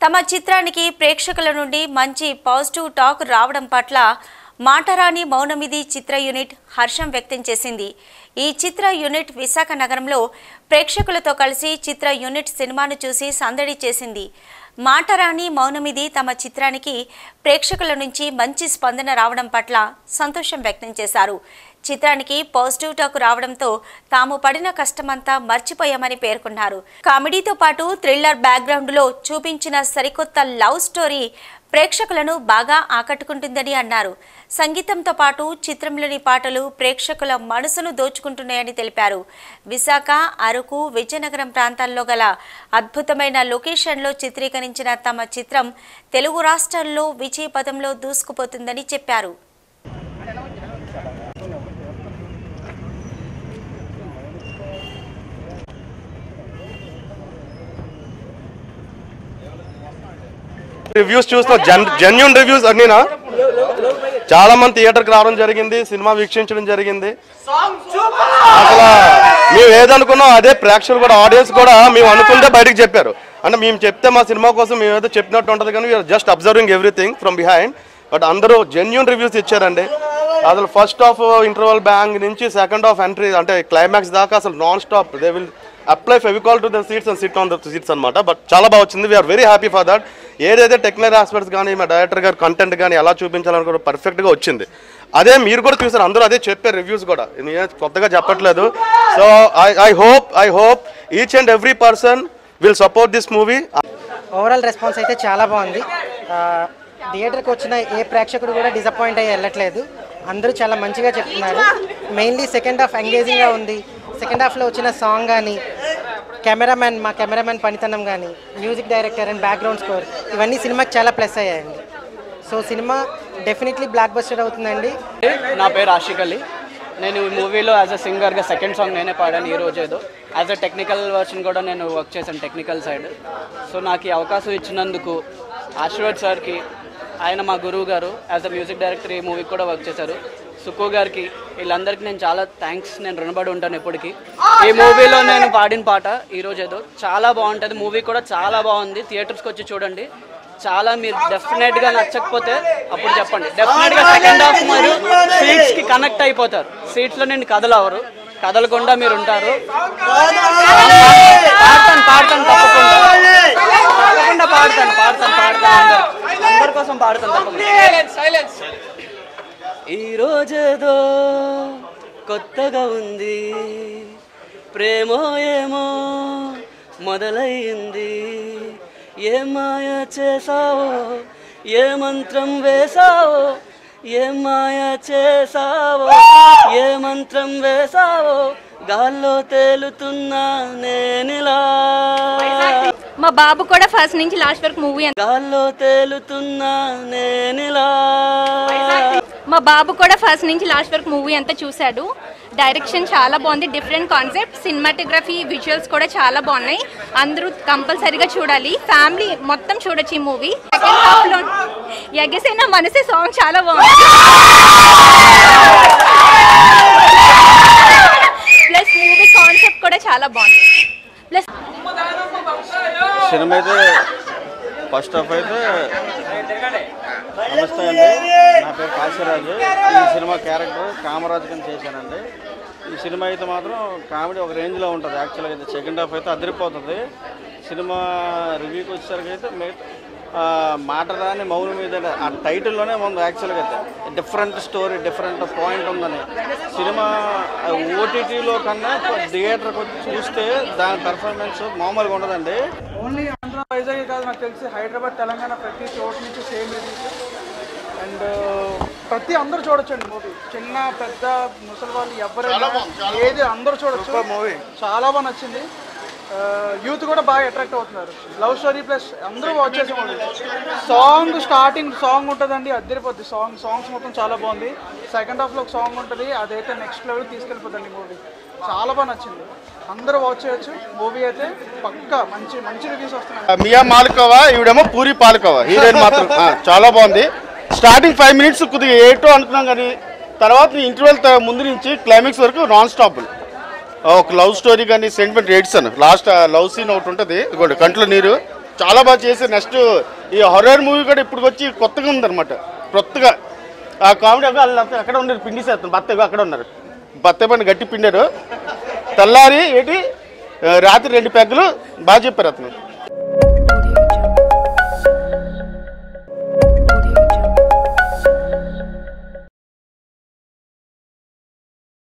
తమ చిత్రానికి ప్రేక్షకుల నుండి మంచి పాజిటివ్ టాక్ రావడం పట్ల మాటరాని మౌనమిది చిత్ర యూనిట్ హర్షం వ్యక్తం చేసింది ఈ చిత్ర యూనిట్ విశాఖ నగరంలో ప్రేక్షకులతో కలిసి చిత్ర యూనిట్ సినిమాను చూసి సందడి చేసింది మాటరాని మౌనమిది తమ చిత్రానికి ప్రేక్షకుల నుంచి మంచి స్పందన రావడం పట్ల సంతోషం వ్యక్తం చేశారు చిత్రానికి పాజిటివ్ టాక్ రావడంతో తాము పడిన కష్టమంతా మర్చిపోయామని పేర్కొన్నారు కామెడీతో పాటు థ్రిల్లర్ బ్యాక్గ్రౌండ్లో చూపించిన సరికొత్త లవ్ స్టోరీ ప్రేక్షకులను బాగా ఆకట్టుకుంటుందని అన్నారు సంగీతంతో పాటు చిత్రంలోని పాటలు ప్రేక్షకుల మనసును దోచుకుంటున్నాయని తెలిపారు విశాఖ అరకు విజయనగరం ప్రాంతాల్లో గల అద్భుతమైన లొకేషన్లో చిత్రీకరించిన తమ చిత్రం తెలుగు రాష్ట్రాల్లో విజయ పదంలో దూసుకుపోతుందని చెప్పారు రివ్యూస్ చూసిన జన్ జెన్యున్ రివ్యూస్ అన్నీనా చాలా మంది థియేటర్కి రావడం జరిగింది సినిమా వీక్షించడం జరిగింది అసలు మేము ఏదనుకున్నాం అదే ప్రేక్షకులు కూడా ఆడియన్స్ కూడా మేము అనుకుంటే బయటకు చెప్పారు అంటే మేము చెప్తే మా సినిమా కోసం మేము ఏదో చెప్పినట్టు ఉంటుంది కానీ we're just observing everything from behind but అందరూ జెన్యున్ రివ్యూస్ ఇచ్చారండి అసలు ఫస్ట్ హాఫ్ ఇంటర్వల్ బ్యాంగ్ నుంచి సెకండ్ హాఫ్ ఎంట్రీ అంటే క్లైమాక్స్ దాకా అసలు non stop they will apply Fevicol to the seats and sit on the seats అనమాట బట్ చాలా బాగా వచ్చింది we're very happy for that ఏదైతే టెక్నికల్ ఆస్పెక్ట్స్ కానీ మా డైరెక్టర్ గారు కంటెంట్ కానీ ఎలా చూపించాలని కూడా పర్ఫెక్ట్గా వచ్చింది అదే మీరు కూడా చూసారు అందరూ అదే చెప్పారు రివ్యూస్ కూడా నేను కొత్తగా చెప్పట్లేదు so I I hope I hope each and every person will support this movie overall response అయితే చాలా బాగుంది ఆ, థియేటర్కి వచ్చిన ఏ ప్రేక్షకుడు కూడా డిసప్పాయింట్ అయ్యి వెళ్ళట్లేదు అందరూ చాలా మంచిగా చెప్తున్నారు మెయిన్లీ సెకండ్ హాఫ్ ఎంగేజింగ్గా ఉంది సెకండ్ హాఫ్లో వచ్చిన సాంగ్ కానీ కెమెరామ్యాన్ మా కెమెరామ్యాన్ పనితనం కానీ music director and background score ఇవన్నీ సినిమాకి చాలా ప్లస్ అయ్యాయండి సో సినిమా డెఫినెట్లీ బ్లాక్ బస్టర్ అవుతుందండి నా పేరు ఆషిక్ అలీ నేను ఈ మూవీలో యాజ్ అ సింగర్గా సెకండ్ సాంగ్ నేనే పాడాను ఈ రోజు ఏదో యాజ్ అ టెక్నికల్ వర్షన్ కూడా నేను వర్క్ చేశాను టెక్నికల్ సైడ్ సో నాకు ఈ అవకాశం ఇచ్చినందుకు ఆశీర్వాద్ సార్కి ఆయన మా గురువు గారు యాజ్ అ మ్యూజిక్ డైరెక్టర్ ఈ మూవీకి కూడా వర్క్ చేశారు సుక్కు గారికి వీళ్ళందరికీ నేను చాలా థ్యాంక్స్ నేను రుణపడి ఉంటాను ఎప్పటికీ ఈ మూవీలో నేను పాడిన పాట ఈ రోజు ఏదో చాలా బాగుంటుంది మూవీ కూడా చాలా బాగుంది థియేటర్స్కి వచ్చి చూడండి చాలా మీరు డెఫినెట్ గా నచ్చకపోతే అప్పుడు చెప్పండి డెఫినెట్ గా సెకండ్ హాఫ్ మీరు సీట్స్ కి కనెక్ట్ అయిపోతారు సీట్స్ లో నేను కదలవరు కదలకుండా మీరు ఉంటారు పాడతాను పాడతాను తప్పకుండా తప్పకుండా పాడతాను పాడతాను పాడతాను అందరు అందరి కోసం పాడతాను తప్పకుండా ఈ రోజేదో కొత్తగా ఉంది ప్రేమో ఏమో మొదలయ్యింది ఏ మాయ చేసావో ఏ మంత్రం వేసావో ఏ మాయ చేసావో ఏ మంత్రం వేసావో గాల్లో తేలుతున్నా నేనిలా మా బాబు కూడా ఫస్ట్ నుంచి లాస్ట్ వరకు మూవీ గాల్లో తేలుతున్నా నేనిలా మా బాబు కూడా ఫస్ట్ నుంచి లాస్ట్ వరకు మూవీ అంతా చూశాడు డైరెక్షన్ చాలా బాగుంది డిఫరెంట్ కాన్సెప్ట్ సినిమాటోగ్రఫీ విజువల్స్ కూడా చాలా బాగున్నాయి అందరూ కంపల్సరీగా చూడాలి ఫ్యామిలీ మొత్తం చూడొచ్చు ఈ మూవీ సెకండ్ హాఫ్ లో ఎగసైన మనసే సాంగ్ చాలా బాగుంది ప్లస్ మూవీ కాన్సెప్ట్ కూడా చాలా బాగుంది ప్లస్ సినిమా అయితే ఫస్ట్ హాఫ్ అయితే నమస్తే అండి నా పేరు కాశీరాజు ఈ సినిమా క్యారెక్టర్ కామరాజు కింద చేశానండి ఈ సినిమా అయితే మాత్రం కామెడీ ఒక రేంజ్లో ఉంటుంది యాక్చువల్గా అయితే సెకండ్ హాఫ్ అయితే అదిరిపోతుంది సినిమా రివ్యూకి వచ్చేసరికి అయితే మిగతా ఆ, మాట రాని మౌనం మీద ఆ టైటిల్లోనే ఉంది యాక్చువల్గా అయితే డిఫరెంట్ స్టోరీ డిఫరెంట్ పాయింట్ ఉందని సినిమా ఓటీటీలో కన్నా థియేటర్కి వచ్చి చూస్తే దాని పెర్ఫార్మెన్స్ మామూలుగా ఉండదండి ఓన్లీ ఆంధ్ర వైజాగ్ కాదు నాకు తెలిసి హైదరాబాద్ తెలంగాణ ప్రతి చోటు నుంచి సేమ్ రివ్యూస్ అండ్ ప్రతి అందరూ చూడొచ్చండి మూవీ చిన్న పెద్ద ముసలి వాళ్ళు ఎవరైనా ఏది అందరూ చూడొచ్చు మూవీ చాలా బాగా నచ్చింది యూత్ కూడా బాగా అట్రాక్ట్ అవుతున్నారు లవ్ స్టోరీ ప్లస్ అందరూ వాచ్ చేసే మూవీ సాంగ్ స్టార్టింగ్ సాంగ్ ఉంటుందండి అద్దరిపోద్ది సాంగ్ సాంగ్స్ మొత్తం చాలా బాగుంది సెకండ్ హాఫ్లో ఒక సాంగ్ ఉంటుంది అదైతే నెక్స్ట్ లెవెల్ తీసుకెళ్ళిపోతుంది మూవీ చాలా బాగా నచ్చింది అందరూ వాచ్ చేయొచ్చు మూవీ అయితే పక్కా మంచి మంచి రివ్యూస్ వస్తున్నాయి మియా మాల్కోవా ఈవిడేమో పూరి పాలకోవా హీరోయిన్ మాత్రం ఆ, చాలా బాగుంది స్టార్టింగ్ ఫైవ్ మినిట్స్ కొద్దిగా ఏటో అనుకున్నాం కానీ తర్వాత ఇంటర్వెల్ ముందు నుంచి క్లైమాక్స్ వరకు నాన్ స్టాప్ ఒక లవ్ స్టోరీ కానీ సెంటిమెంట్ ఎయిడ్స్ అని లాస్ట్ లవ్ సీన్ ఒకటి ఉంటుంది ఇదిగోండి కంట్లో నీరు చాలా బాగా చేశారు నెక్స్ట్ ఈ హర్రర్ మూవీ కూడా ఇప్పుడు వచ్చి కొత్తగా ఉందన్నమాట కొత్తగా ఆ కామెడీ వాళ్ళు అక్కడ ఉన్నారు పిండిసేస్తారు బత్త ఇగో అక్కడ ఉన్నారు బత్త పని గట్టి పిండారు తెల్లారి ఏంటి ఆ, రాత్రి రెండు పెగ్గలు బాగా చెప్పారు అతను